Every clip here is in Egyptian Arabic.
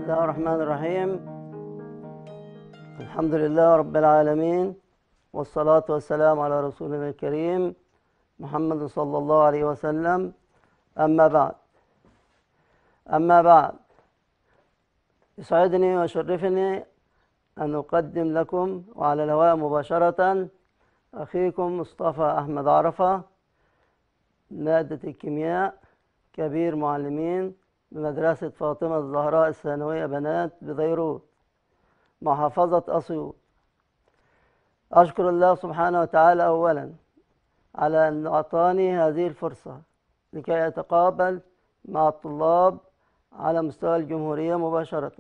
الله الرحمن الرحيم الحمد لله رب العالمين والصلاة والسلام على رسولنا الكريم محمد صلى الله عليه وسلم أما بعد أما بعد يسعدني ويشرفني أن أقدم لكم وعلى الهواء مباشرة أخيكم مصطفى أحمد عرفة مادة الكيمياء كبير معلمين بمدرسة فاطمة الزهراء الثانوية بنات ببيروت محافظة أسيوط أشكر الله سبحانه وتعالى أولا على أن أعطاني هذه الفرصة لكي أتقابل مع الطلاب على مستوى الجمهورية مباشرة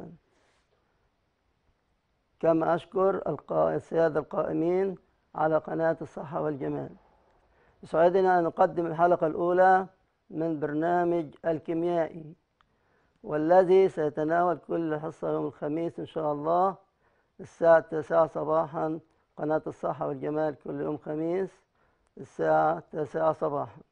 كما أشكر القا- السيادة القائمين على قناة الصحة والجمال يسعدنا أن نقدم الحلقة الأولى من برنامج الكيميائي والذي سيتناول كل حصة يوم الخميس إن شاء الله الساعة التاسعة صباحا قناة الصحة والجمال كل يوم خميس الساعة التاسعة صباحا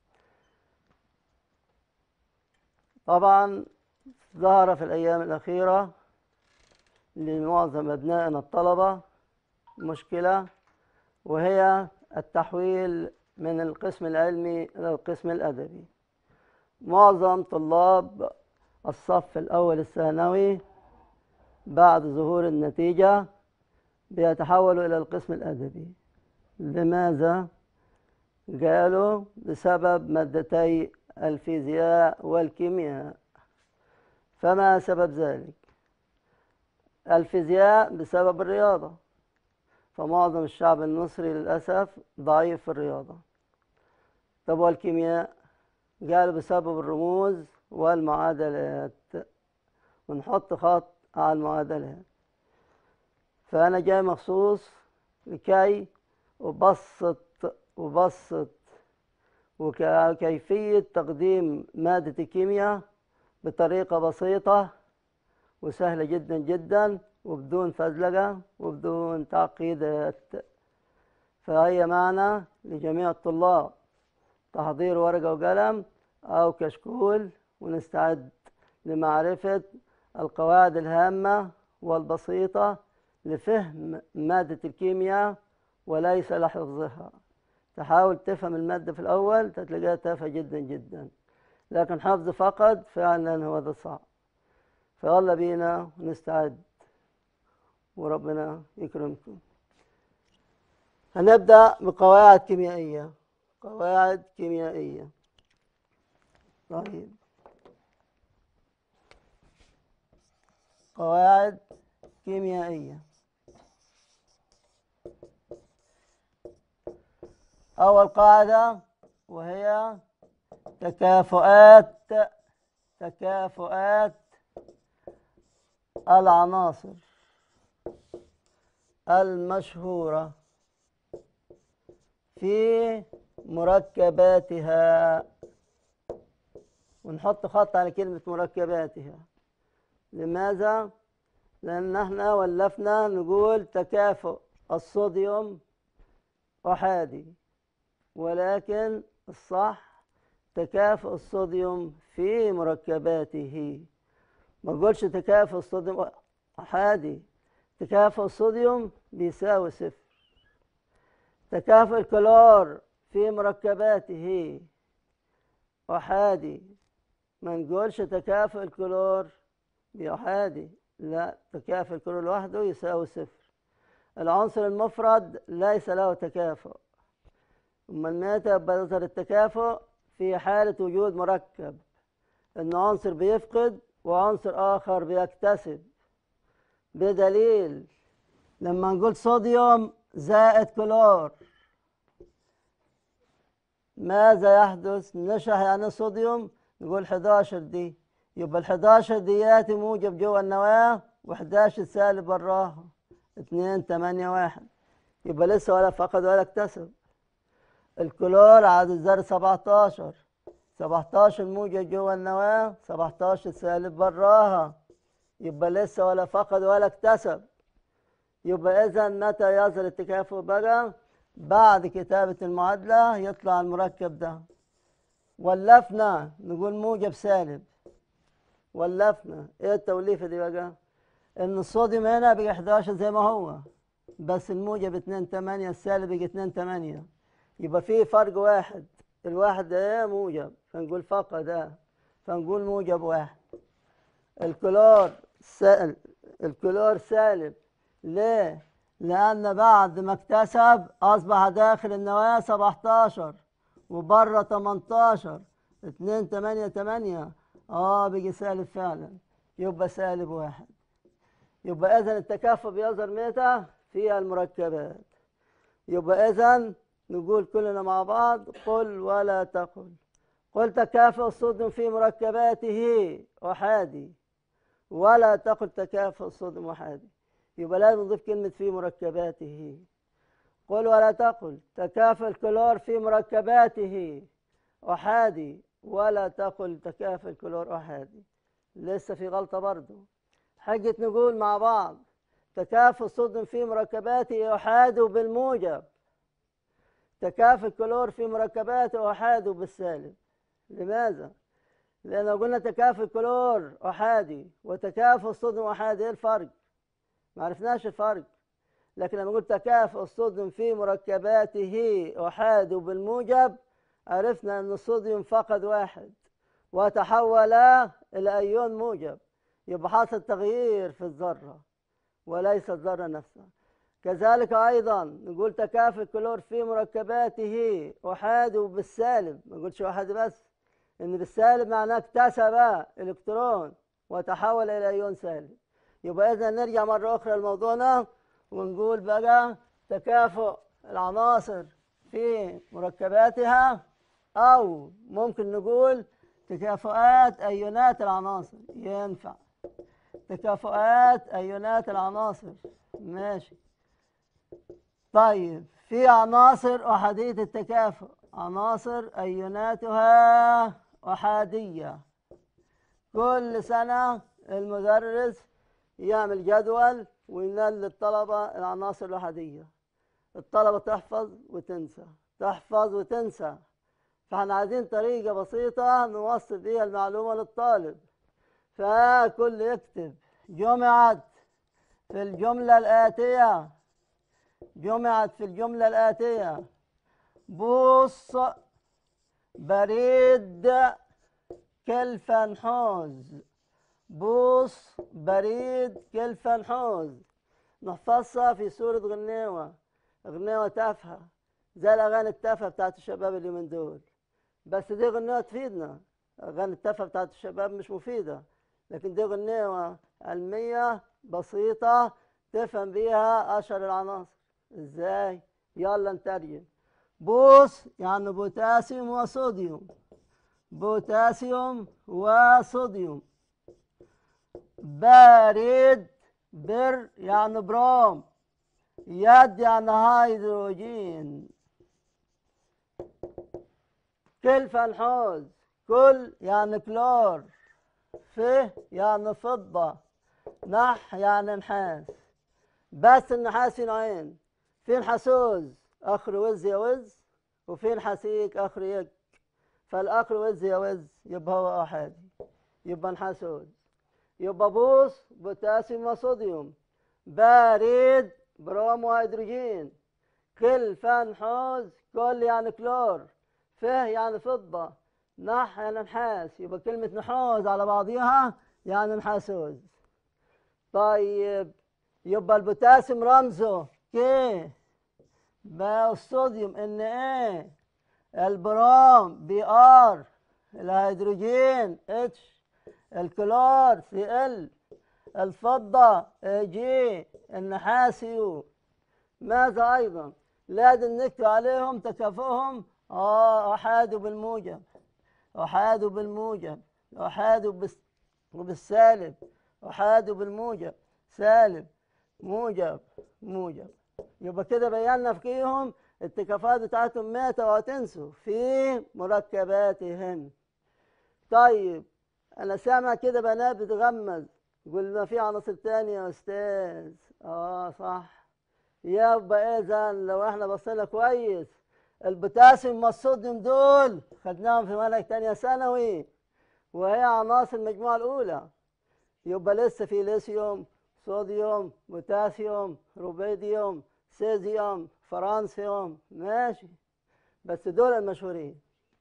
طبعا ظهر في الأيام الأخيرة لمعظم أبنائنا الطلبة مشكلة وهي التحويل من القسم العلمي إلى القسم الأدبي معظم طلاب الصف الأول الثانوي بعد ظهور النتيجة بيتحولوا إلى القسم الأدبي لماذا؟ قالوا بسبب مادتي الفيزياء والكيمياء فما سبب ذلك؟ الفيزياء بسبب الرياضة فمعظم الشعب المصري للأسف ضعيف في الرياضة طب والكيمياء قالوا بسبب الرموز والمعادلات ونحط خط على المعادلات فأنا جاي مخصوص لكي أبسط أبسط وكيفية تقديم مادة الكيمياء بطريقة بسيطة وسهلة جدا جدا وبدون فزلقة وبدون تعقيدات فهي معنا لجميع الطلاب تحضير ورقة وقلم أو كشكول ونستعد لمعرفة القواعد الهامة والبسيطة لفهم مادة الكيمياء وليس لحفظها تحاول تفهم المادة في الأول تلاقيها تافهة جدا جدا لكن حفظ فقط فعلا هو ده صعب فيلا بينا نستعد وربنا يكرمكم هنبدأ بقواعد كيميائية قواعد كيميائية طيب قواعد كيميائية أول قاعدة وهي تكافؤات تكافؤات العناصر المشهورة في مركباتها ونحط خط على كلمة مركباتها لماذا؟ لأن احنا ولفنا نقول تكافؤ الصوديوم أحادي ولكن الصح تكافؤ الصوديوم في مركباته ما نقولش تكافؤ الصوديوم أحادي تكافؤ الصوديوم بيساوي صفر تكافؤ الكلور في مركباته أحادي ما نقولش تكافؤ الكلور بأحادي لا تكافؤ الكلور لوحده يساوي صفر العنصر المفرد ليس له تكافؤ أمال متى يبقى يظهر التكافؤ في حالة وجود مركب إن عنصر بيفقد وعنصر آخر بيكتسب بدليل لما نقول صوديوم زائد كلور ماذا يحدث؟ نشرح يعني صوديوم نقول 11 دي يبقى ال 11 ديات موجب جوه النواة و11 سالب براها 2 8 1 يبقى لسه ولا فقد ولا اكتسب الكلور عدد الذري 17 17 موجب جوه النواة 17 سالب براها يبقى لسه ولا فقد ولا اكتسب يبقى إذا متى يظهر التكافؤ بقى بعد كتابة المعادلة يطلع المركب ده ولفنا نقول موجب سالب ولفنا ايه التوليفه دي بقى ان الصوديوم هنا بقى 11 زي ما هو بس الموجب 2 8 السالب بقى 2 8 يبقى في فرق واحد الواحد ده ايه موجب فنقول فقط ده فنقول موجب واحد الكلور سالب الكلور سالب ليه؟ لأن بعد ما اكتسب أصبح داخل النواة 17 وبره 18 2 8 8 اه بيجي سالب فعلا يبقى سالب واحد يبقى إذا التكافؤ بيظهر متى؟ في المركبات يبقى إذا نقول كلنا مع بعض قل ولا تقل قل تكافؤ الصوديوم في مركباته أحادي ولا تقل تكافؤ الصوديوم أحادي يبقى لازم نضيف كلمة في مركباته قل ولا تقل تكافؤ الكلور في مركباته أحادي ولا تقل تكافؤ الكلور أحادي لسه في غلطة برضو حاجة نقول مع بعض تكافؤ الصوديوم في مركباته أحاد بالموجب تكافؤ الكلور في مركباته أحاد بالسالب لماذا؟ لأن قلنا تكافؤ الكلور أحادي وتكافؤ الصوديوم أحادي إيه الفرق؟ ما عرفناش الفرق لكن لما قلت تكافؤ الصوديوم في مركباته أحاد بالموجب عرفنا أن الصوديوم فقد واحد وتحول إلى أيون موجب يبقى حصل تغيير في الذرة وليس الذرة نفسها كذلك أيضا نقول تكافؤ الكلور في مركباته أحاد بالسالب ما نقولش أحاد بس إن بالسالب معناه اكتسب إلكترون وتحول إلى أيون سالب يبقى إذا نرجع مرة أخرى لموضوعنا ونقول بقى تكافؤ العناصر في مركباتها أو ممكن نقول تكافؤات أيونات العناصر ينفع تكافؤات أيونات العناصر ماشي طيب في عناصر أحادية التكافؤ عناصر أيوناتها أحادية كل سنة المدرس يعمل جدول وينال للطلبة العناصر الأحادية الطلبة تحفظ وتنسى تحفظ وتنسى فاحنا عايزين طريقة بسيطة نوصل بيها المعلومة للطالب فكل يكتب جمعت في الجملة الآتية جمعت في الجملة الآتية بوص بريد كالفنحوز بوص بريد كالفنحوز نحفظها في سورة غنيوة غنيوة تافهة زي الأغاني التافهة بتاعت الشباب اللي من دول بس دي غنيوة تفيدنا أغاني التافهة بتاعت الشباب مش مفيدة لكن دي غنيوة علمية بسيطة تفهم بيها أشهر العناصر إزاي؟ يلا نترجم بوص يعني بوتاسيوم وصوديوم بوتاسيوم وصوديوم بارد بر يعني بروم يد يعني هيدروجين كل فنحوز كل يعني كلور ف يعني فضة نح يعني نحاس بس النحاس في نوعين في نحاسوز اخر وز يا وز وفي نحاسيك اخر يك فالاخر وز يا وز يبقى هو احادي يبقى نحاسوز يبقى بوص بوتاسيوم وصوديوم بارد بروم وهيدروجين كل فنحوز كل يعني كلور فه يعني فضة نح يعني نحاس يبقى كلمة نحوز على بعضها يعني نحاسوز طيب يبقى البوتاسيوم رمزه كي بقى الصوديوم ان ايه البروم بي ار الهيدروجين اتش الكلور سي ال الفضة اي جي النحاس يو ماذا ايضا لازم نكتب عليهم تكافؤهم اه احادوا بالموجب احادوا بالموجب احادوا بالس... وبالسالب احادوا بالموجب سالب موجب موجب يبقى كده بينا فيهم التكافؤات بتاعتهم ماتوا وتنسوا في مركباتهم طيب انا سامع كده بنات بتغمز قلنا في عناصر تانية يا استاذ اه صح يبقى اذا لو احنا بصينا كويس البوتاسيوم والصوديوم دول خدناهم في منهج تانية ثانوي وهي عناصر المجموعة الأولى يبقى لسه في ليثيوم صوديوم بوتاسيوم روبيديوم سيزيوم فرانسيوم ماشي بس دول المشهورين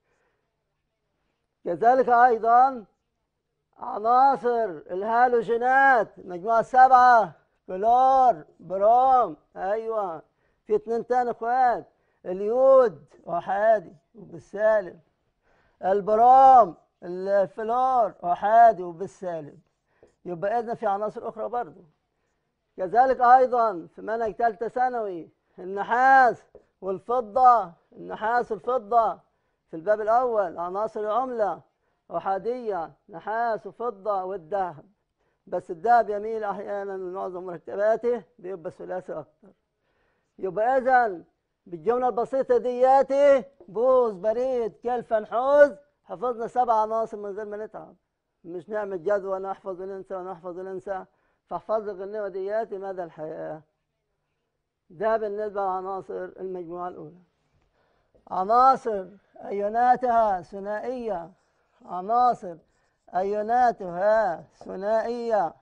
كذلك أيضا عناصر الهالوجينات مجموعة سبعة كلور بروم أيوة في اتنين تاني اخوات اليود أحادي وبالسالب البروم الفلور أحادي وبالسالب يبقى إذن في عناصر أخرى برضو كذلك أيضا في منهج ثالثة ثانوي النحاس والفضة النحاس والفضة في الباب الأول عناصر العملة أحادية نحاس وفضة والذهب بس الذهب يميل أحيانا معظم مركباته بيبقى ثلاثي أكتر يبقى إذا بالجملة البسيطة دياتي بوز بريد كلفة نحوز حفظنا سبع عناصر من غير ما نتعب مش نعمل جدول نحفظ وننسى ونحفظ وننسى فاحفظ الغنية دياتي مدى الحياة ده بالنسبة لعناصر المجموعة الأولى عناصر أيوناتها ثنائية عناصر أيوناتها ثنائية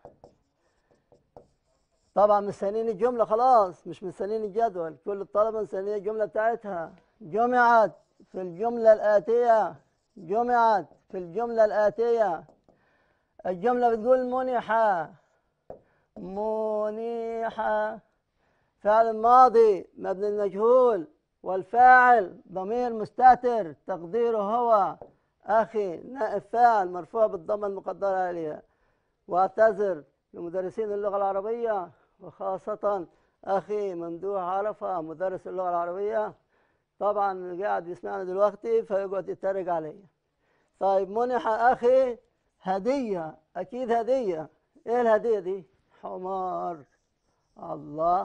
طبعا مستنيين الجملة خلاص مش مستنيين الجدول كل الطلبة مستنيين الجملة بتاعتها جمعت في الجملة الآتية جمعت في الجملة الآتية الجملة بتقول منحة منيحة فعل ماضي مبني المجهول والفاعل ضمير مستتر تقديره هو أخي نائب فاعل مرفوع بالضمة المقدرة عليها واعتذر لمدرسين اللغة العربية وخاصة أخي ممدوح عرفة مدرس اللغة العربية طبعا اللي قاعد بيسمعنا دلوقتي فيقعد يترج عليا طيب منح أخي هدية أكيد هدية إيه الهدية دي؟ حمار الله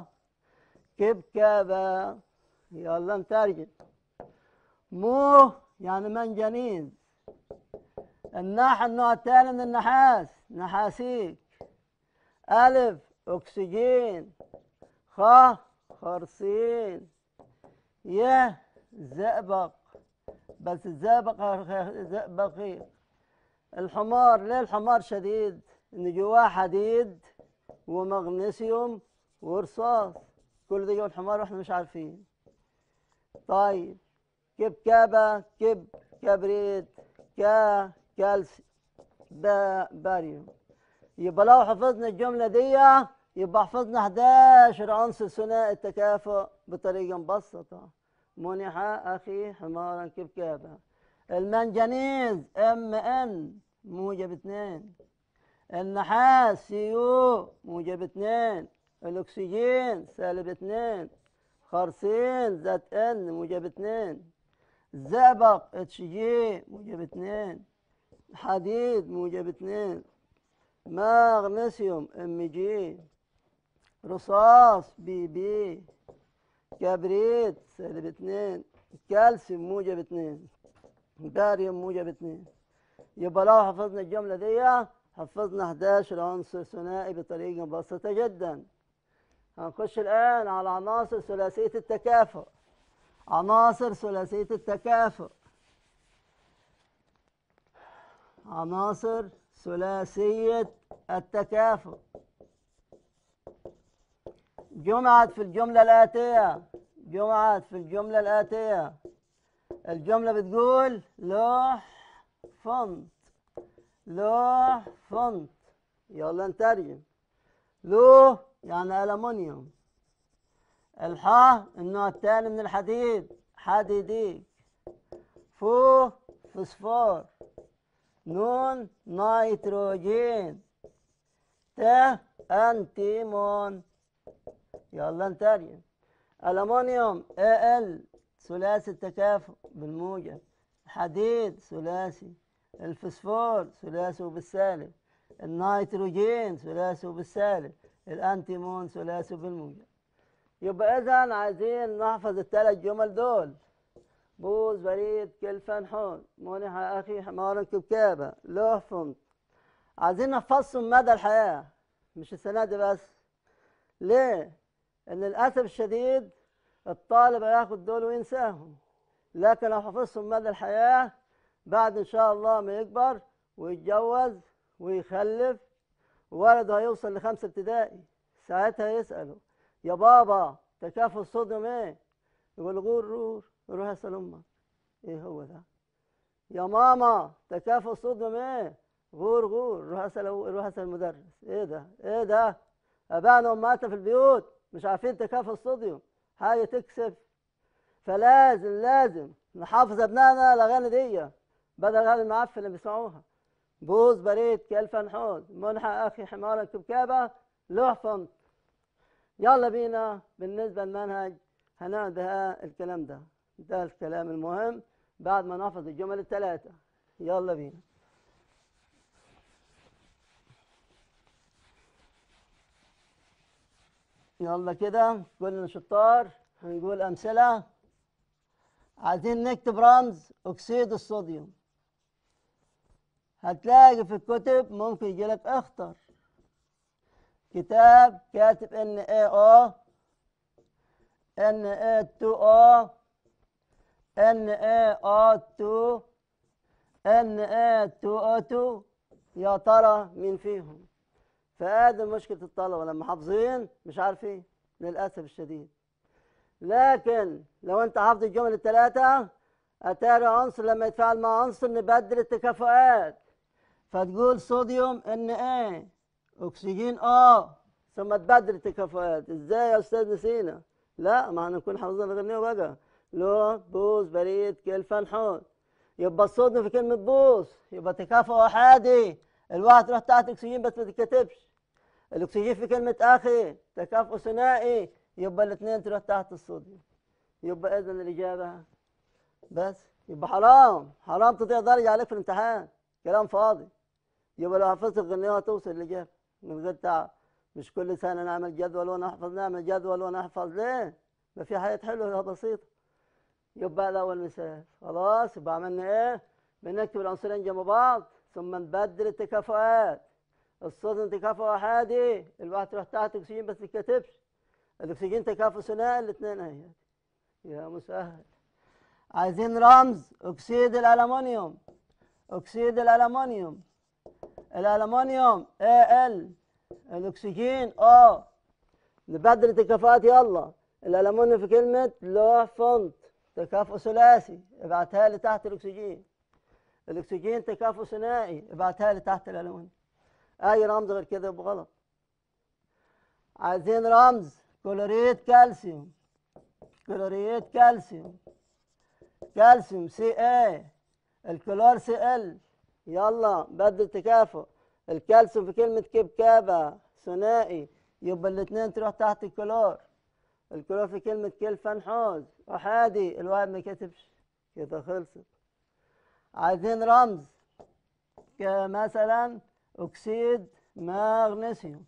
كبكبة يلا نترجم مو يعني منجنيز الناح النوع الثاني من النحاس نحاسيك ألف أكسجين خ خرسين ي زئبق بس الزئبق زئبقي الحمار ليه الحمار شديد؟ إن جواه حديد ومغنيسيوم ورصاص كل ده جوه الحمار واحنا مش عارفين طيب كبكبة كب كبريت كا كالسي با باريوم يبقى لو حفظنا الجملة دي يبقى حفظنا 11 عنصر ثنائي التكافؤ بطريقة مبسطة منح أخي حمارا كبكابة المنجنيز ام ان موجب اثنين النحاس سي يو موجب اثنين الاكسجين سالب اثنين خرسين ذات ان موجب اثنين زئبق اتش جي موجب اثنين حديد موجب اثنين مغنيسيوم ام جي رصاص بي بي كبريت سالب اثنين كالسيوم موجب اثنين باريوم موجب اثنين يبقى لو حفظنا الجملة دي حفظنا 11 عنصر ثنائي بطريقة مبسطة جدا هنخش الآن على عناصر ثلاثية التكافؤ عناصر ثلاثية التكافؤ عناصر ثلاثية التكافؤ جمعت في الجملة الآتية جمعت في الجملة الآتية الجملة بتقول لوح فونت لوح فونت يلا نترجم لوح يعني ألمنيوم الحاء النوع الثاني من الحديد حديديك فو فوسفور نون نيتروجين ت أنتيمون يلا نترجم ألمنيوم ال ثلاثي التكافؤ بالموجب حديد ثلاثي الفوسفور ثلاثي وبالسالب النيتروجين ثلاثي وبالسالب الانتيمون ثلاثي بالموجب يبقى اذا عايزين نحفظ الثلاث جمل دول بوز بريد كلفة نحون منح اخي حمارا كبكابة له فنط عايزين نحفظهم مدى الحياة مش السنة دي بس ليه؟ ان للاسف الشديد الطالب هياخد دول وينساهم لكن لو حفظهم مدى الحياة بعد ان شاء الله ما يكبر ويتجوز ويخلف ولده هيوصل لخمسة ابتدائي ساعتها يسأله يا بابا تكافؤ الصوديوم ايه يقول غور روح روح اسأل امك ايه هو ده يا ماما تكافؤ الصوديوم ايه غور غور روح اسأل روح اسأل المدرس ايه ده ايه ده ابائنا وامهاتنا في البيوت مش عارفين تكافؤ الصوديوم حاجة تكسف فلازم لازم نحافظ ابنائنا الاغاني دي بدل الاغاني المعفنه اللي بيسمعوها بوز بريد كلف نحوز منحى اخي حمار الكبكابه له فهمت يلا بينا بالنسبه للمنهج هنعمل بها الكلام ده ده الكلام المهم بعد ما نحفظ الجمل الثلاثه يلا بينا يلا كده كلنا شطار هنقول امثله عايزين نكتب رمز اكسيد الصوديوم هتلاقي في الكتب ممكن يجي لك اخطر كتاب كاتب ان اي او ان اي 2 او ان اي او 2 ان اي 2 او 2 يا ترى مين فيهم فادي مشكله الطلبه لما حافظين مش عارفين للاسف الشديد لكن لو انت حافظ الجمل الثلاثه اتاري عنصر لما يتفاعل مع عنصر نبدل التكافؤات فتقول صوديوم ان ايه اكسجين اه ثم تبدل التكافؤات ازاي يا استاذ نسينا لا ما هنكون حافظين الغنية بقى لو بوز بريد كلفة نحوت يبقى الصوديوم في كلمة بوز يبقى تكافؤ احادي الواحد تروح تحت اكسجين بس ما تتكتبش الاكسجين في كلمة اخي تكافؤ ثنائي يبقى الاثنين تروح تحت الصوديوم يبقى اذا الاجابة بس يبقى حرام حرام تضيع درجة عليك في الامتحان كلام فاضي يبقى لو حفظت الغنية هتوصل الإجابة من غير تعب مش كل سنة نعمل جدول ونحفظ نعمل جدول ونحفظ ليه؟ ما في حياة حلوة بسيطة يبقى ده أول مثال خلاص يبقى عملنا إيه؟ بنكتب العنصرين جنب بعض ثم نبدل التكافؤات الصوديوم تكافؤ أحادي الواحد تروح تحت أكسجين بس ما تكتبش الأكسجين تكافؤ ثنائي الاثنين أهي يا مسهل عايزين رمز أكسيد الألمنيوم أكسيد الألمنيوم الألمنيوم ال الأكسجين O نبدل التكافؤات يلا الألمنيوم في كلمة لوح فونت تكافؤ ثلاثي ابعتها لي تحت الأكسجين الأكسجين تكافؤ ثنائي ابعتها لي تحت الألمنيوم أي رمز غير كده يبقى غلط عايزين رمز كلوريد كالسيوم كلوريد كالسيوم كالسيوم سي اي الكلور سي ال يلا بدل تكافؤ الكالسيوم في كلمة كبكابة ثنائي يبقى الاثنين تروح تحت الكلور الكلور في كلمة كلفة نحوز أحادي الواحد ما كتبش كده خلصت عايزين رمز كمثلا أكسيد مغنيسيوم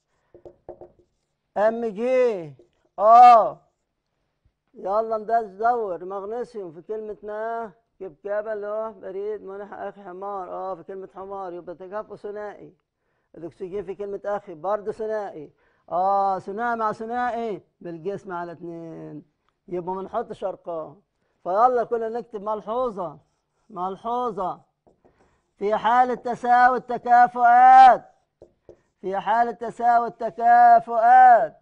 ام جي اه يلا ندور مغنيسيوم في كلمة ما كبكابة اللي هو بريد منح أخي حمار اه في كلمة حمار يبقى تكافؤ ثنائي الأكسجين في كلمة أخي برضه ثنائي اه ثنائي مع ثنائي بالجسم على اثنين يبقى ما نحطش أرقام فيلا كلنا نكتب ملحوظة ملحوظة في حالة تساوي التكافؤات في حالة تساوي التكافؤات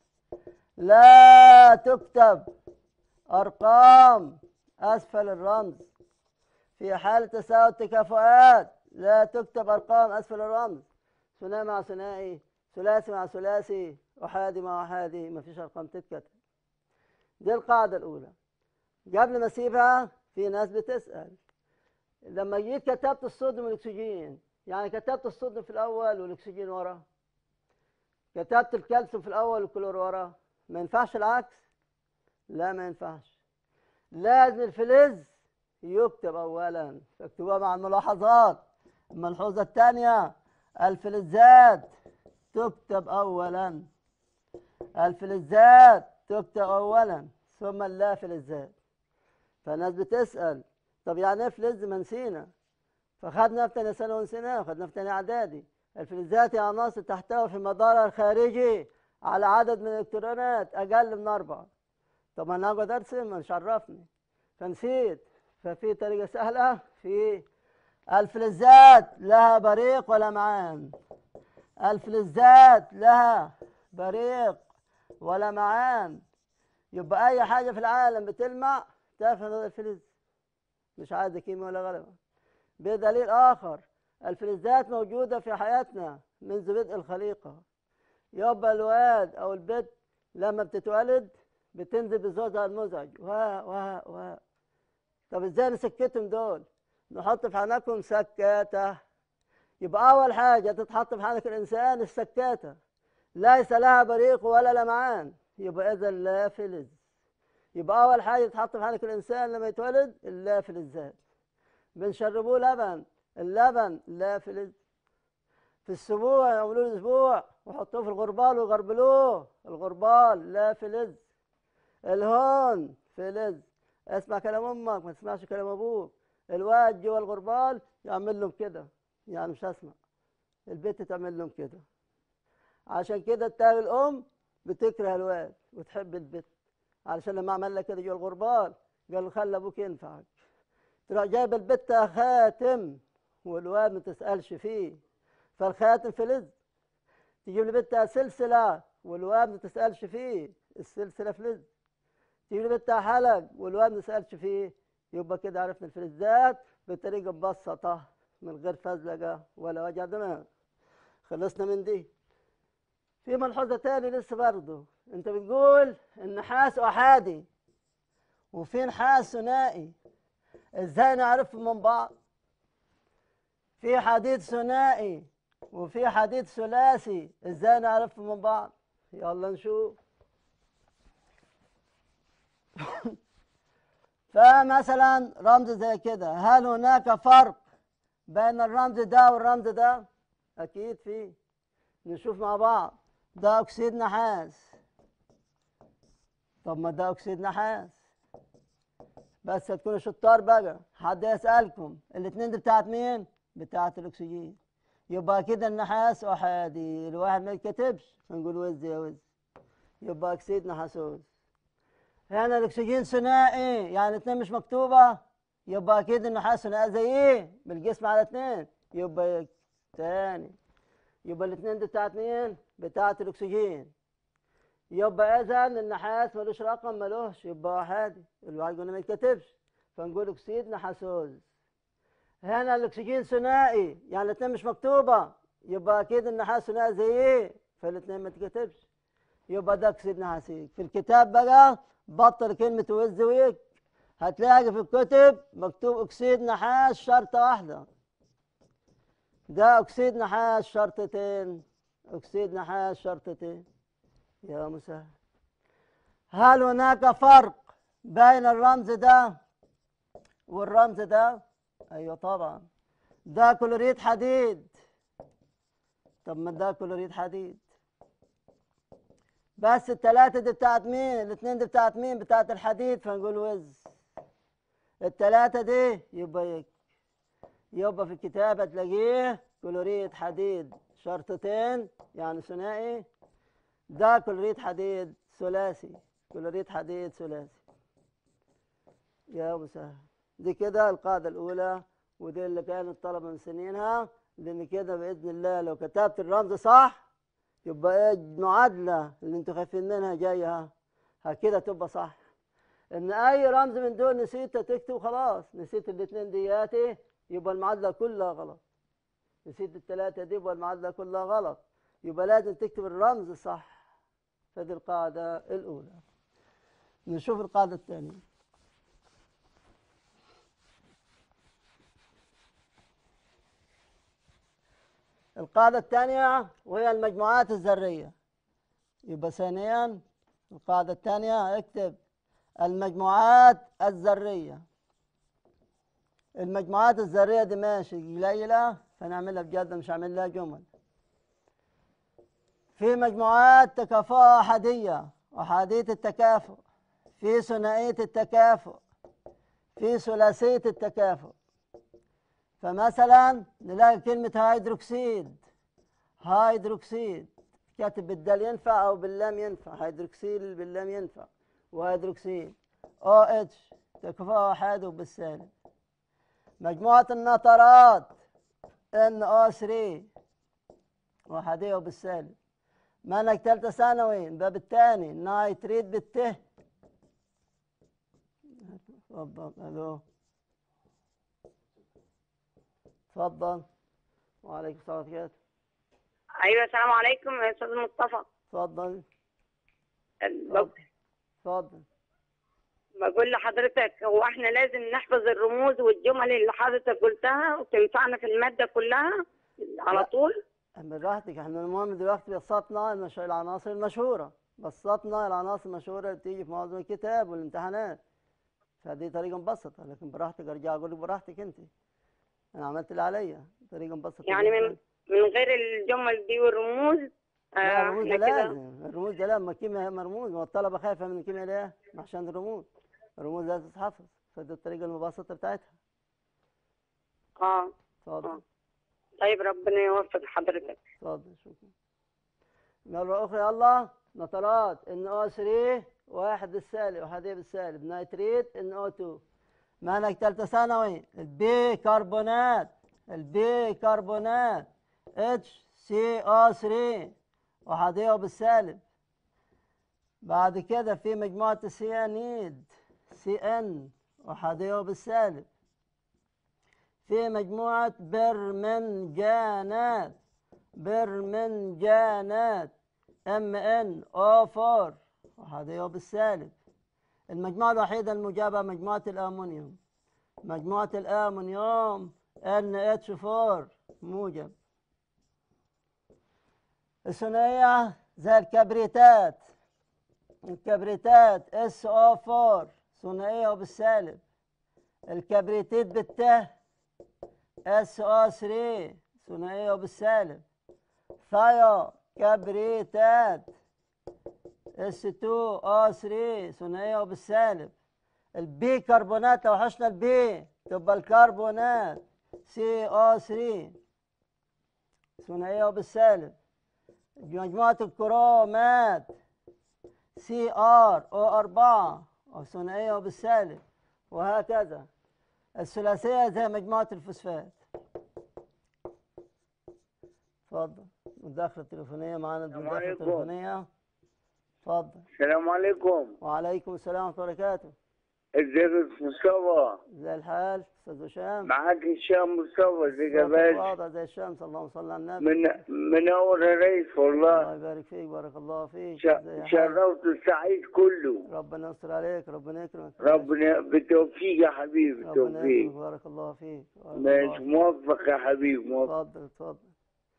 لا تكتب أرقام أسفل الرمز في حالة تساوي التكافؤات لا تكتب أرقام أسفل الرمز ثنائي مع ثنائي ثلاثي مع ثلاثي أحادي مع أحادي ما فيش أرقام تتكتب دي القاعدة الأولى قبل ما أسيبها في ناس بتسأل لما جيت كتبت الصوديوم والأكسجين يعني كتبت الصوديوم في الأول والأكسجين ورا كتبت الكالسيوم في الأول والكلور ورا ما ينفعش العكس لا ما ينفعش لازم الفلز يكتب اولا اكتبوها مع الملاحظات الملحوظه الثانيه الفلزات تكتب اولا الفلزات تكتب اولا ثم اللا فلزات فالناس بتسال طب يعني ايه فلز ما نسينا فخدنا في ثانيه ثانوي ونسيناه وخدنا في ثانيه اعدادي الفلزات هي عناصر تحتوي في مدارها الخارجي على عدد من الالكترونات اقل من اربعه طب انا اقعد ارسم مش عرفني فنسيت ففي طريقه سهله في الفلزات لها بريق ولمعان الفلزات لها بريق ولمعان يبقى أي حاجة في العالم بتلمع تفهم هذا الفلز مش عادة كيمياء ولا غلبة بدليل آخر الفلزات موجودة في حياتنا منذ بدء الخليقة يبقى الواد أو البنت لما بتتولد بتنزل بزوجها المزعج وا وا وا طب ازاي نسكتهم دول؟ نحط في حنكهم سكاتة يبقى أول حاجة تتحط في حنك الإنسان السكاتة ليس لها بريق ولا لمعان يبقى إذا لا فلز يبقى أول حاجة تتحط في حنك الإنسان لما يتولد لا فلزات بنشربوه لبن اللبن لا فلز في السبوع يعملوا له اسبوع ويحطوه في الغربال ويغربلوه الغربال لا فلز الهون فلز اسمع كلام امك ما تسمعش كلام ابوك الواد جوا الغربال يعمل لهم كده يعني مش هسمع البنت تعمل لهم كده عشان كده تلاقي الام بتكره الواد وتحب البنت علشان لما عمل لك كده جوا الغربال قال له خلي ابوك ينفعك تروح جايب البت خاتم والواد ما تسالش فيه فالخاتم فلز تجيب لبنتها سلسله والواد ما تسالش فيه السلسله فلز تجيب لبنتها حلق والواد ما تسالش فيه يبقى كده عرفنا الفلزات بطريقه مبسطه من غير فزلقه ولا وجع دماغ خلصنا من دي في ملحوظه تاني لسه برضه انت بتقول النحاس احادي وفي نحاس ثنائي ازاي نعرفهم من بعض في حديد ثنائي وفي حديد ثلاثي ازاي نعرفهم من بعض يلا نشوف فمثلا رمز زي كده هل هناك فرق بين الرمز ده والرمز ده اكيد في نشوف مع بعض ده اكسيد نحاس طب ما ده اكسيد نحاس بس هتكونوا شطار بقى حد يسالكم الاثنين دي بتاعت مين بتاعت الاكسجين يبقى كده النحاس احادي الواحد ما يتكتبش نقول وز يا وز يبقى اكسيد نحاسوس هنا الاكسجين ثنائي يعني الاثنين مش مكتوبه يبقى اكيد النحاس ثنائي زي ايه بالجسم على اثنين يبقى تاني يبقى الاثنين دي بتاعت مين بتاعت الاكسجين يبقى اذا النحاس ملوش رقم ملوش يبقى احادي الواحد قلنا ما يتكتبش فنقول اكسيد نحاسوس هنا الاكسجين ثنائي يعني الاثنين مش مكتوبه يبقى اكيد النحاس ثنائي زي ايه فالاثنين ما تكتبش يبقى ده اكسيد نحاسيك في الكتاب بقى بطل كلمه وز ويك هتلاقي في الكتب مكتوب اكسيد نحاس شرطه واحده ده اكسيد نحاس شرطتين اكسيد نحاس شرطتين يا مسهل هل هناك فرق بين الرمز ده والرمز ده ايوه طبعا ده كلوريد حديد طب ما ده كلوريد حديد بس التلاتة دي بتاعت مين الاتنين دي بتاعت مين بتاعت الحديد فنقول وز التلاتة دي يبقى يك يبقى في الكتاب هتلاقيه كلوريد حديد شرطتين يعني ثنائي ده كلوريد حديد ثلاثي كلوريد حديد ثلاثي يا ابو سهل دي كده القاعدة الأولى ودي اللي كان الطلبة مسنينها لأن كده بإذن الله لو كتبت الرمز صح يبقى ايه المعادلة اللي انتوا خايفين منها جاية ها كده تبقى صح إن أي رمز من دول نسيت تكتب خلاص نسيت الاثنين دياتي يبقى المعادلة كلها غلط نسيت الثلاثة دي يبقى المعادلة كلها غلط يبقى لازم تكتب الرمز صح فدي القاعدة الأولى نشوف القاعدة الثانية القاعدة الثانية وهي المجموعات الذرية يبقى ثانيا القاعدة الثانية اكتب المجموعات الذرية المجموعات الذرية دي ماشي قليلة فنعملها بجد مش هعمل لها جمل في مجموعات تكافؤ أحادية أحادية التكافؤ في ثنائية التكافؤ في ثلاثية التكافؤ فمثلا نلاقي كلمة هيدروكسيد هيدروكسيد كاتب بالدال ينفع أو باللام ينفع هيدروكسيد باللام ينفع وهيدروكسيد او اتش تكافؤ أحادي وبالسالب مجموعة النترات NO3 وحديه بالسالب منهج تالتة ثانوي الباب الثاني نايتريت بالته اتفضل الو اتفضل وعليكم السلام ورحمة الله ايوه السلام عليكم يا استاذ مصطفى اتفضل بق- اتفضل بقول لحضرتك هو احنا لازم نحفظ الرموز والجمل اللي حضرتك قلتها وتنفعنا في الماده كلها على لا. طول براحتك احنا المهم دلوقتي بسطنا المش... العناصر المشهورة بسطنا العناصر المشهورة اللي بتيجي في معظم الكتاب والامتحانات فدي طريقة مبسطة لكن براحتك ارجع اقول لك براحتك انت انا عملت اللي عليا طريقة مبسطة يعني جداً. من من غير الجمل دي والرموز لا آه الرموز ده احنا كده لازم الرموز ده لما الكيمياء مرموز ما الطلبة خايفة من الكيمياء ليه؟ عشان الرموز الرموز لازم تتحفظ فدي الطريقة المبسطة بتاعتها اه اتفضل آه. طيب ربنا يوفق حضرتك اتفضل شكرا مرة أخرى يلا نترات ان او 3 واحد بالسالب وحديه بالسالب نيتريت ان او 2 منهج تالتة ثانوي البي كربونات البي كربونات اتش سي او 3 وحديه بالسالب بعد كده في مجموعة السيانيد سي ان وحديه بالسالب في مجموعة برمنجانات برمنجانات ام ان او 4 وهذا بالسالب المجموعة الوحيدة المجابة مجموعة الأمونيوم مجموعة الأمونيوم NH4 موجب الثنائية زي الكبريتات الكبريتات SO4 ثنائية وبالسالب الكبريتيت بالته SO3 ثنائية وبالسالب ثايو كبريتات S2O3 ثنائية وبالسالب البي كربونات لو حشنا البي تبقى الكربونات CO3 ثنائية وبالسالب مجموعة الكرومات CrO4 ثنائية وبالسالب وهكذا الثلاثية زي مجموعة الفوسفات اتفضل مداخلة تليفونية معانا السلام مداخلة عليكم. تليفونية اتفضل السلام عليكم وعليكم السلام ورحمة الله وبركاته ازيك يا مصطفى زي الحال أستاذ هشام معاك هشام مصطفى ازيك يا صوتك باشا واضح زي الشمس اللهم صل على النبي من منور يا ريس الله والله يبارك فيك بارك الله فيك ش- زي حالك. شرفت السعيد كله ربنا يستر عليك ربنا يكرمك ربنا بالتوفيق يا حبيبي ربنا بالتوفيق يكرمك بارك الله فيك بارك ماشي الله موفق يا حبيبي موفق اتفضل اتفضل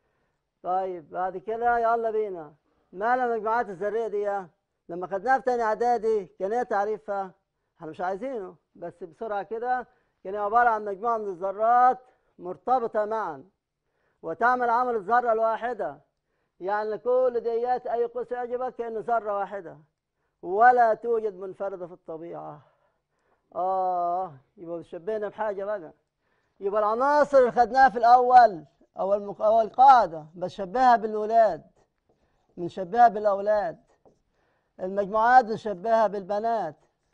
طيب بعد كده يلا بينا مالها المجموعات الذريه دي لما خدناها في تاني اعدادي كان ايه تعريفها احنا مش عايزينه بس بسرعه كده كان هي عباره عن مجموعه من الذرات مرتبطه معا وتعمل عمل الذره الواحده يعني كل ديات اي قوس يعجبك كانه ذره واحده ولا توجد منفرده في الطبيعه اه يبقى شبهنا بحاجه بقى يبقى العناصر اللي خدناها في الأول أو المق... أو القاعدة بنشبهها بالولاد بنشبهها بالأولاد المجموعات بنشبهها بالبنات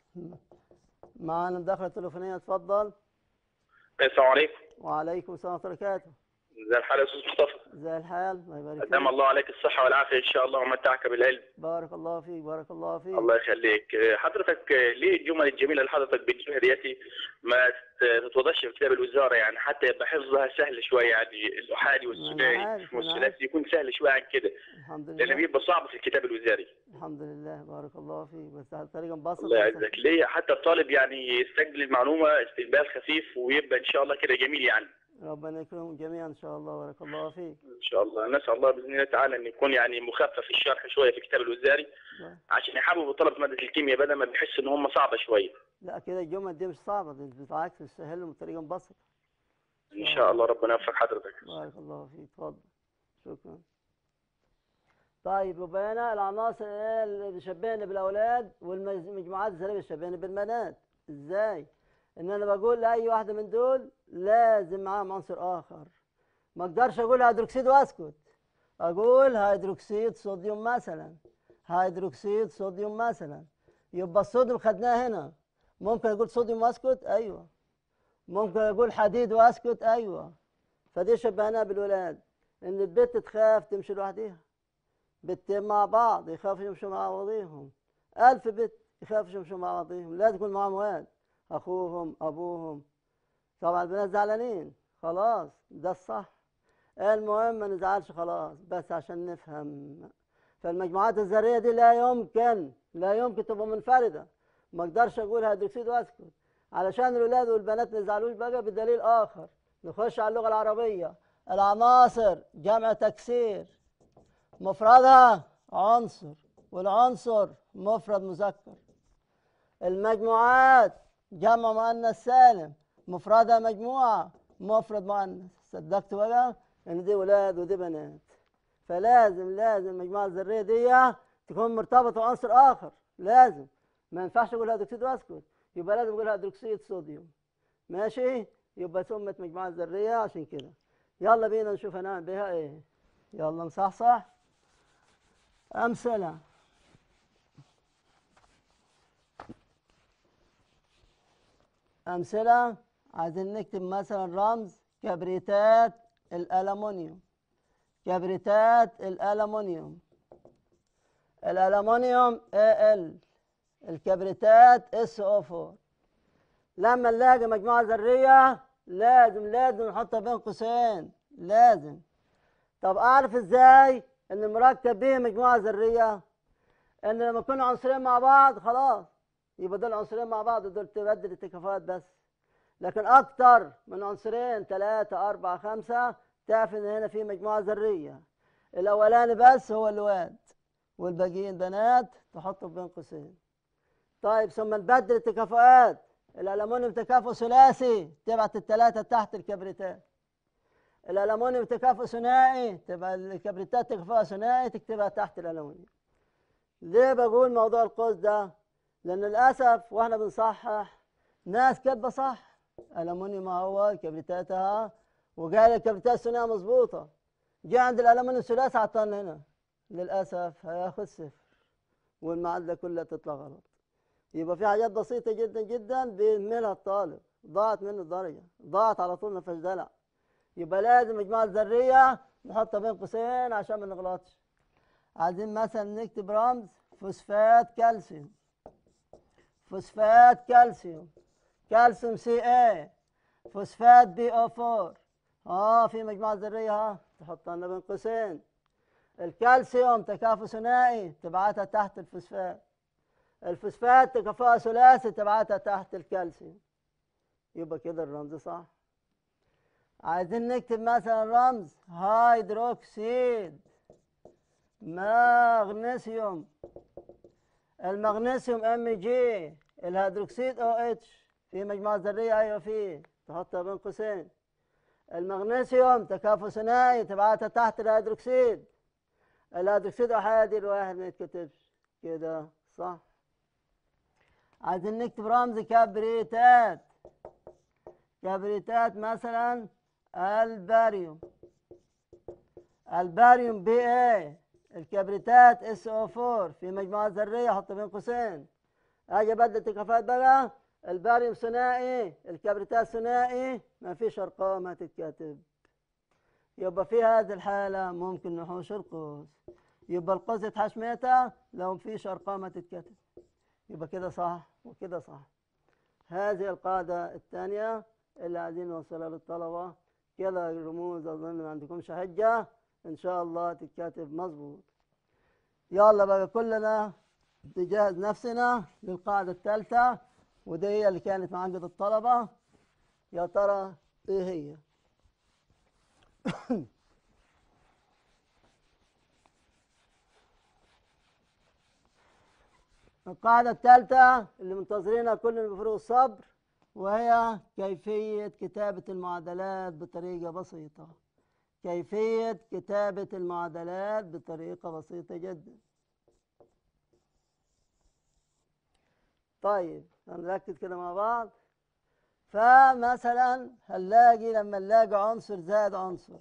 معانا مداخلة تليفونية اتفضل السلام عليكم وعليكم السلام ورحمة الله وبركاته زي الحال يا استاذ مصطفى زي الحال الله يبارك ادام فيك الله عليك الصحه والعافيه ان شاء الله ومتعك بالعلم بارك الله فيك بارك الله فيك الله يخليك آه، حضرتك آه، ليه الجمل الجميله اللي حضرتك بتجيبها دياتي ما ت- تتوضحش في كتاب الوزاره يعني حتى يبقى حفظها سهل شويه يعني الاحادي عارف، والثنائي أنا عارف. والثلاثي يكون سهل شويه عن كده الحمد لان لله بيبقى صعب في الكتاب الوزاري الحمد لله بارك الله فيك بس على طريقة مبسطة الله يعزك ليه حتى الطالب يعني يستقبل المعلومه استقبال خفيف ويبقى ان شاء الله كده جميل يعني ربنا يكرمهم جميعا إن شاء الله بارك الله فيك ان شاء الله نسال الله باذن الله تعالى ان يكون يعني مخفف الشرح شويه في الكتاب الوزاري عشان يحببوا طلبه ماده الكيمياء بدل ما بيحس ان هم صعبه شويه لا كده الجمل دي مش صعبة دي بالعكس تسهلهم بطريقة مبسطة ان شاء الله ربنا يوفق حضرتك بارك الله فيك اتفضل شكرا طيب يبقى هنا العناصر ايه اللي بيشبهنا بالاولاد والمجموعات الذريه بتشبهنا بالبنات ازاي ان انا بقول لاي واحده من دول لازم معاهم عنصر اخر ما اقدرش اقول هيدروكسيد واسكت اقول هيدروكسيد صوديوم مثلا هيدروكسيد صوديوم مثلا يبقى الصوديوم خدناه هنا ممكن اقول صوديوم واسكت ايوه ممكن اقول حديد واسكت ايوه فدي شبهناها بالولاد ان البت تخاف تمشي لوحديها بنتين مع بعض يخافوا يمشوا مع بعضيهم ألف بنت يخافوا يمشوا مع بعضيهم لازم يكون معاهم واد أخوهم أبوهم طبعا البنات زعلانين خلاص ده الصح المهم ما نزعلش خلاص بس عشان نفهم فالمجموعات الذرية دي لا يمكن لا يمكن تبقى منفردة ما اقدرش اقول هيدروكسيد واسكت علشان الولاد والبنات ما يزعلوش بقى بدليل اخر نخش على اللغة العربية العناصر جمع تكسير مفردها عنصر والعنصر مفرد مذكر المجموعات جمع مؤنث سالم مفردها مجموعة مفرد مؤنث صدقت بقى ان دي ولاد ودي بنات فلازم لازم المجموعة الذرية دي تكون مرتبطة بعنصر آخر لازم ما ينفعش أقول هيدروكسيد وأسكت يبقى لازم أقول هيدروكسيد صوديوم ماشي يبقى سمت مجموعة ذرية عشان كده يلا بينا نشوف هنعمل بيها إيه يلا نصحصح أمثلة أمثلة عايزين نكتب مثلا رمز كبريتات الألمنيوم كبريتات الألمنيوم الألمنيوم AL الكبريتات SO4 لما نلاقي مجموعة ذرية لازم لازم نحطها بين قوسين لازم طب أعرف إزاي إن المركب به مجموعة ذرية إن لما يكونوا عنصرين مع بعض خلاص يبقى دول عنصرين مع بعض دول تبدل التكافؤات بس لكن أكتر من عنصرين ثلاثة أربعة خمسة تعرف إن هنا في مجموعة ذرية الأولاني بس هو الواد والباقيين بنات تحطه بين قوسين طيب ثم نبدل التكافؤات الألمونيوم تكافؤ ثلاثي تبعت الثلاثة تحت الكبريتات الألمونيوم تكافؤ ثنائي تبقى الكبريتات تكافؤها ثنائي تكتبها تحت الألمونيوم ليه بقول موضوع القوس ده؟ لأن للأسف وإحنا بنصحح ناس كاتبة صح ألمونيوم هو كبريتاتها وقال الكبريتات الثنائية مظبوطة جه عند الألمونيوم الثلاثي عطلنا هنا للأسف هياخد صفر والمعادلة كلها تطلع غلط يبقى في حاجات بسيطة جدا جدا بيهملها الطالب ضاعت منه الدرجة ضاعت على طول ما فيهاش دلع يبقى لازم مجموعة ذرية نحطها بين قوسين عشان ما نغلطش عايزين مثلا نكتب رمز فوسفات كالسيوم فوسفات كالسيوم كالسيوم سي اي فوسفات بي او 4 اه في مجموعة ذرية ها تحطها لنا بين قوسين الكالسيوم تكافؤ ثنائي تبعتها تحت الفوسفات الفوسفات تكافؤها ثلاثي تبعتها تحت الكالسيوم يبقى كده الرمز صح عايزين نكتب مثلا رمز هيدروكسيد مغنيسيوم المغنيسيوم ام جي الهيدروكسيد او اتش في مجموعة ذرية ايوه فيه تحطها بين قوسين المغنيسيوم تكافؤ ثنائي تبعتها تحت الهيدروكسيد الهيدروكسيد احادي الواحد ما يتكتبش كده صح عايزين نكتب رمز كبريتات كبريتات مثلا الباريوم الباريوم بي اي الكبريتات اس او 4 في مجموعة ذرية احط بين قوسين اجي ابدل التكافؤات بقى الباريوم ثنائي الكبريتات ثنائي ما فيش ارقام هتتكتب يبقى في هذه الحالة ممكن نحوش القوس يبقى القوس يتحش متى لو مفيش ارقام هتتكتب يبقى كده صح وكده صح هذه القاعدة الثانية اللي عايزين نوصلها للطلبة كده الرموز أظن ما عندكمش حجة إن شاء الله تتكاتب مظبوط يلا بقى كلنا نجهز نفسنا للقاعدة الثالثة ودي هي اللي كانت معقد الطلبة يا ترى إيه هي؟ القاعدة الثالثة اللي منتظرينها كلنا بفروغ الصبر وهي كيفية كتابة المعادلات بطريقة بسيطة كيفية كتابة المعادلات بطريقة بسيطة جدا طيب هنركز كده مع بعض فمثلا هنلاقي لما نلاقي عنصر زائد عنصر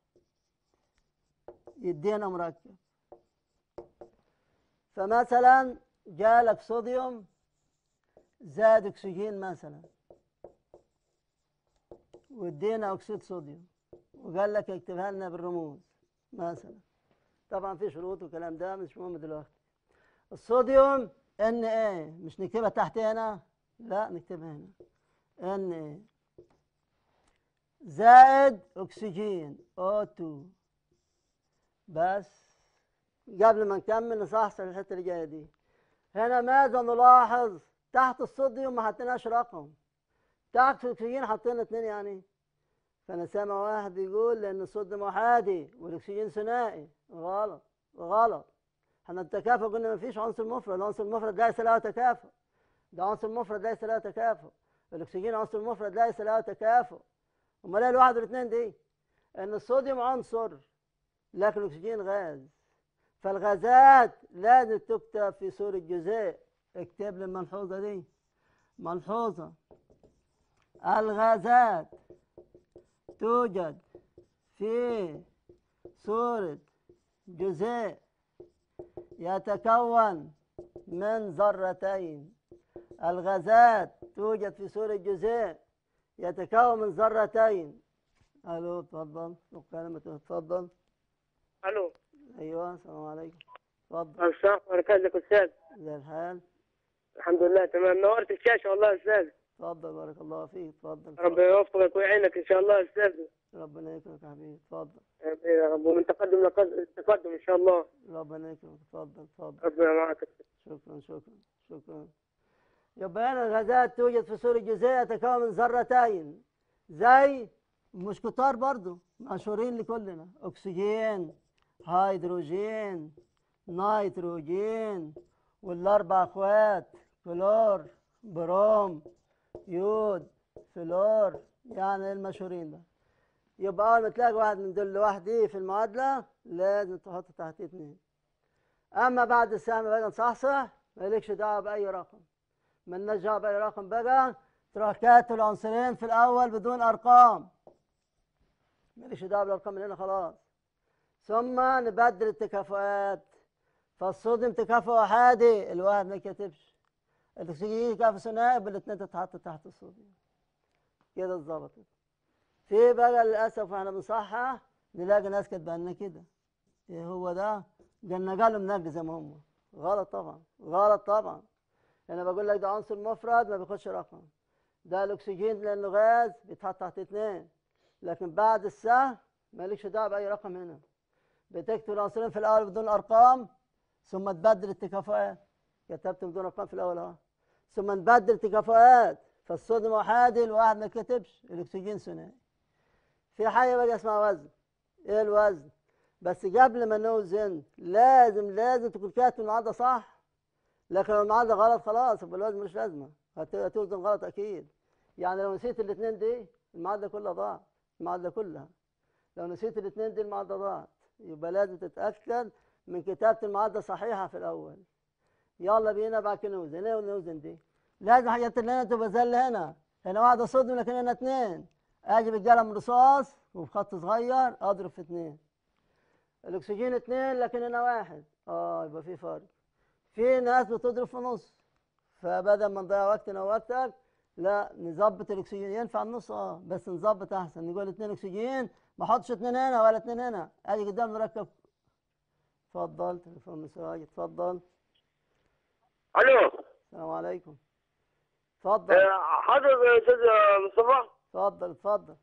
يدينا مركب فمثلا جالك صوديوم زائد اكسجين مثلا وادينا اكسيد صوديوم وقال لك اكتبها لنا بالرموز مثلا طبعا في شروط وكلام ده مش مهم دلوقتي الصوديوم ان ايه مش نكتبها تحت هنا لا نكتبها هنا ان ايه زائد اكسجين O2 بس قبل ما نكمل نصحصح الحته اللي جايه دي هنا ماذا نلاحظ تحت الصوديوم ما حطيناش رقم تحت الاكسجين حطينا اتنين يعني فانا سامع واحد بيقول لان الصوديوم احادي والاكسجين ثنائي غلط غلط احنا التكافؤ قلنا ما فيش عنصر مفرد العنصر المفرد ليس له تكافؤ ده عنصر مفرد ليس له تكافؤ الاكسجين عنصر مفرد ليس له تكافؤ امال ايه الواحد والاثنين دي ان الصوديوم عنصر لكن الاكسجين غاز فالغازات لازم تكتب في صورة جزيء اكتب لي الملحوظة دي ملحوظة الغازات توجد في صورة جزيء يتكون من ذرتين الغازات توجد في صورة جزيء يتكون من ذرتين الو تفضل كلمة تفضل الو ايوه السلام عليكم تفضل السلام عليكم ازيك استاذ زي الحال الحمد لله تمام نورت الشاشه والله يا استاذ تفضل بارك الله فيك تفضل ربنا يوفقك ويعينك ان شاء الله يا استاذ ربنا يكرمك يا حبيبي تفضل آمين يا رب ومن تقدم لتقدم ان شاء الله ربنا يكرمك تفضل تفضل ربنا معك شكرا شكرا شكرا يبقى هنا الغازات توجد في صورة جزيئة تتكون من ذرتين زي مش كتار برضو مشهورين لكلنا أكسجين هيدروجين نيتروجين والأربع أخوات كلور بروم يود فلور يعني المشهورين ده يبقى أول ما تلاقي واحد من دول لوحده في المعادلة لازم تحط تحتيه اتنين أما بعد السهم بقى نصحصح مالكش دعوة بأي رقم مالناش دعوة بأي رقم بقى تروح كاتب العنصرين في الأول بدون أرقام مالكش دعوة بالأرقام من هنا خلاص ثم نبدل التكافؤات فالصوديوم تكافؤ أحادي الواحد ما يكتبش الأكسجين تكافؤ ثنائي بالاثنين تتحط تحت الصوديوم كده اتظبطت في بقى للأسف واحنا بنصحح نلاقي ناس كاتبه لنا كده ايه هو ده؟ قلنا قالوا منقي زي ما هم غلط طبعا غلط طبعا انا بقول لك ده عنصر مفرد ما بياخدش رقم ده الاكسجين لانه غاز بيتحط تحت اثنين لكن بعد السهم مالكش دعوه باي رقم هنا بتكتب العنصرين في الاول بدون ارقام ثم تبدل التكافؤات كتبت بدون ارقام في الاول اهو ثم نبدل التكافؤات فالصوديوم احادي الواحد ما كتبش الاكسجين ثنائي في حاجه بقى اسمها وزن ايه الوزن بس قبل ما نوزن لازم لازم تكون كاتب المعادله صح لكن لو المعادله غلط خلاص يبقى الوزن ملوش لازمه هت- هتوزن غلط اكيد يعني لو نسيت الاثنين دي المعادله كلها ضاعت المعادله كلها لو نسيت الاثنين دي المعادله ضاعت يبقى لازم تتاكد من كتابه المعادله صحيحه في الاول يلا بينا بعد كده نوزن ايه نوزن دي لازم حاجات اللي هنا تبقى زي اللي هنا هنا واحده صوديوم لكن هنا اثنين اجي بالقلم رصاص وبخط صغير اضرب في اثنين الاكسجين اثنين لكن هنا واحد اه يبقى في فرق في ناس بتضرب في نص فبدل ما نضيع وقتنا ووقتك لا نظبط الاكسجين ينفع النص اه بس نظبط احسن نقول اثنين اكسجين ما احطش اثنين هنا ولا اثنين هنا اجي قدام نركب اتفضل تليفون مساج اتفضل الو السلام عليكم اتفضل آه، حضرتك يا استاذ مصطفى اتفضل اتفضل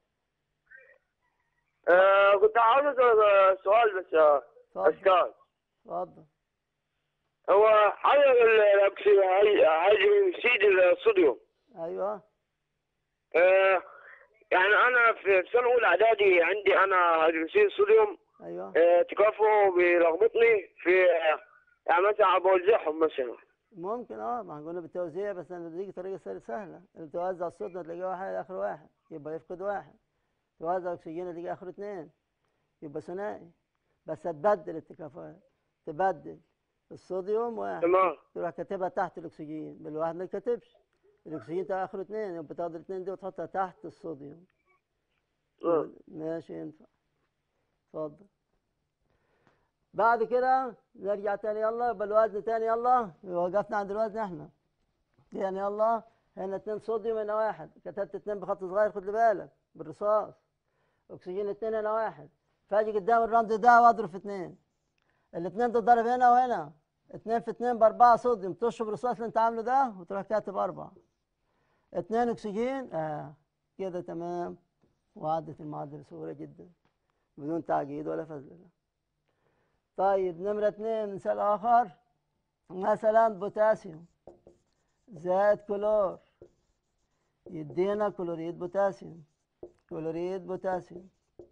آه، كنت عاوز اسال سؤال بس يا اتفضل استاذ اتفضل هو حضرتك الاكسجين هيدروكسيد الصوديوم ايوه آه، يعني انا في سنه اولى اعدادي عندي انا هيدروكسيد الصوديوم ايوه آه، تكافؤه بيلخبطني في آه، يعني مثلا بوزعهم مثلا ممكن اه ما قلنا بالتوزيع بس انا بديك طريقه سهل- سهله اللي توزع الصوديوم تلاقيه واحد اخر واحد يبقى يفقد واحد توزع اكسجين تلاقيه اخر اثنين يبقى ثنائي بس تبدل التكافؤات تبدل الصوديوم واحد تمام تروح كاتبها تحت الاكسجين بالواحد ما يكتبش الاكسجين تاخد اخره اثنين يبقى تاخد الاثنين دي وتحطها تحت الصوديوم آه. ماشي ينفع اتفضل بعد كده نرجع تاني يلا يبقى الوزن تاني يلا وقفنا عند الوزن احنا يعني يلا هنا اتنين صوديوم هنا واحد كتبت اتنين بخط صغير خد لي بالك بالرصاص اكسجين اتنين هنا واحد فاجي قدام الرمز ده واضرب في اتنين الاتنين تتضرب هنا وهنا اتنين في اتنين باربعة صوديوم تشرب الرصاص اللي انت عامله ده وتروح كاتب اربعة اتنين اكسجين اه كده تمام وعدت المعادلة بسهولة جدا بدون تعقيد ولا فزلة طيب نمرة اتنين مثال آخر مثلا بوتاسيوم زائد كلور يدينا كلوريد بوتاسيوم كلوريد بوتاسيوم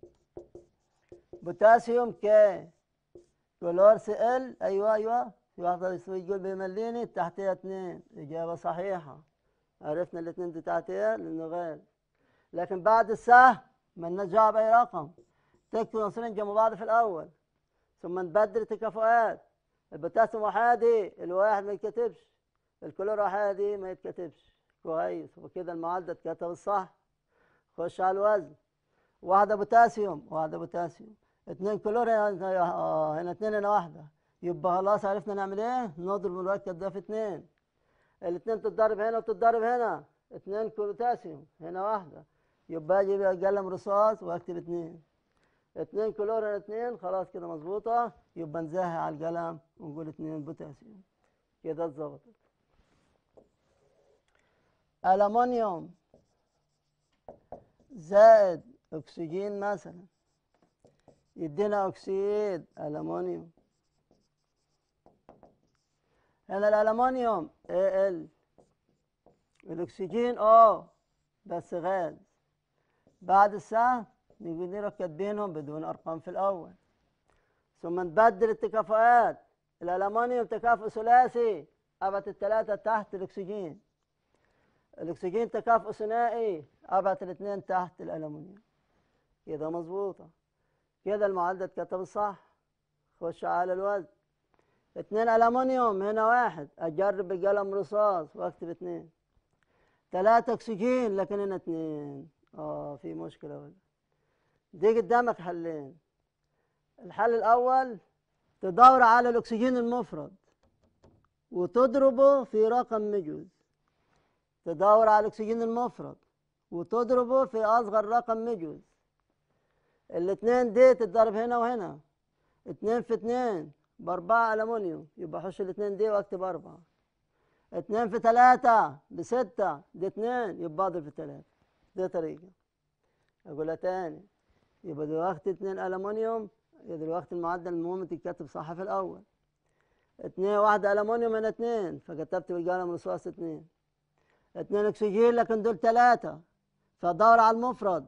بوتاسيوم كي كلور سي ال ايوه ايوه في واحد يقول بيمليني تحتها اثنين اجابه صحيحه عرفنا الاثنين دي تحتها لانه غير لكن بعد السهم ما جاب اي رقم تكتب عنصرين جنب بعض في الاول ثم نبدل التكافؤات البوتاسيوم وحادي الواحد ما يتكتبش الكلور وحادي ما يتكتبش كويس وكده المعدل اتكتب الصح خش على الوزن واحدة بوتاسيوم واحدة بوتاسيوم اتنين كلور هنا آه، هنا اتنين هنا واحدة يبقى خلاص عرفنا نعمل ايه نضرب المركب ده في اتنين الاتنين تتضرب هنا وتتضرب هنا اتنين بوتاسيوم هنا واحدة يبقى اجي بقى قلم رصاص واكتب اتنين اتنين كلور هنا اتنين خلاص كده مظبوطة يبقى نزهي على القلم ونقول اتنين بوتاسيوم كده اتظبطت ألمنيوم زائد أكسجين مثلا يدينا أكسيد ألمنيوم هنا الألمنيوم ال الأكسجين أه بس غاز بعد السهم نيجي نروح كاتبينهم بدون أرقام في الأول ثم نبدل التكافؤات الألمنيوم تكافؤ ثلاثي أبعت الثلاثة تحت الأكسجين الأكسجين تكافؤ ثنائي أبعت الاثنين تحت الألمنيوم كده مظبوطة كده المعادلة اتكتب صح خش على الوزن اتنين ألمنيوم هنا واحد أجرب بالقلم رصاص وأكتب اتنين تلاتة أكسجين لكن هنا اتنين آه في مشكلة ولا دي قدامك حلين الحل الأول تدور على الأكسجين المفرد وتضربه في رقم مجوز تدور على الأكسجين المفرد وتضربه في أصغر رقم مجوز الاتنين دي تتضرب هنا وهنا اتنين في اتنين بأربعة ألمونيوم يبقى أحش الاتنين دي وأكتب أربعة اتنين في تلاتة بستة دي اتنين يبقى أضرب في تلاتة دي طريقة أقولها تاني يبقى دلوقتي اتنين ألمونيوم يبقى دلوقتي المعدل المهم تتكتب صح في الأول اتنين واحدة ألمونيوم هنا اتنين فكتبت بالقلم رصاص اتنين اتنين أكسجين لكن دول تلاتة فدور على المفرد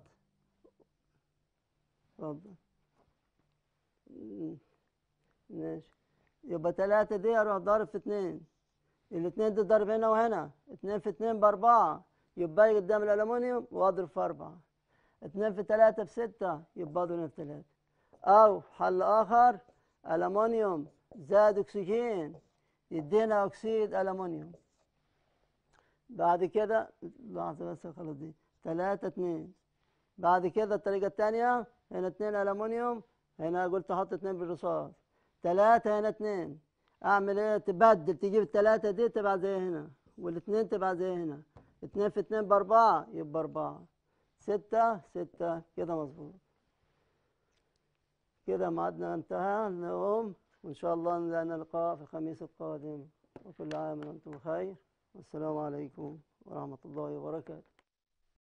اتفضل مم. ماشي يبقى تلاتة دي أروح ضارب في اتنين الاتنين دي ضرب هنا وهنا اتنين في اتنين بأربعة يبقى يجي قدام الألمونيوم وأضرب في أربعة اتنين في تلاتة بستة يبقى أضرب في تلاتة أو حل آخر ألمونيوم زائد أكسجين يدينا أكسيد ألمونيوم بعد كده لحظة بس خلاص دي تلاتة اتنين بعد كده الطريقة التانية هنا اتنين ألمونيوم هنا قلت أحط اتنين بالرصاص تلاتة هنا اتنين أعمل إيه تبدل تجيب التلاتة دي تبع زي هنا والاتنين تبع زي هنا اتنين في اتنين بأربعة يبقى أربعة ستة ستة كده مظبوط كده ميعادنا انتهى نقوم وإن شاء الله لنا لقاء في الخميس القادم وكل عام وأنتم بخير والسلام عليكم ورحمة الله وبركاته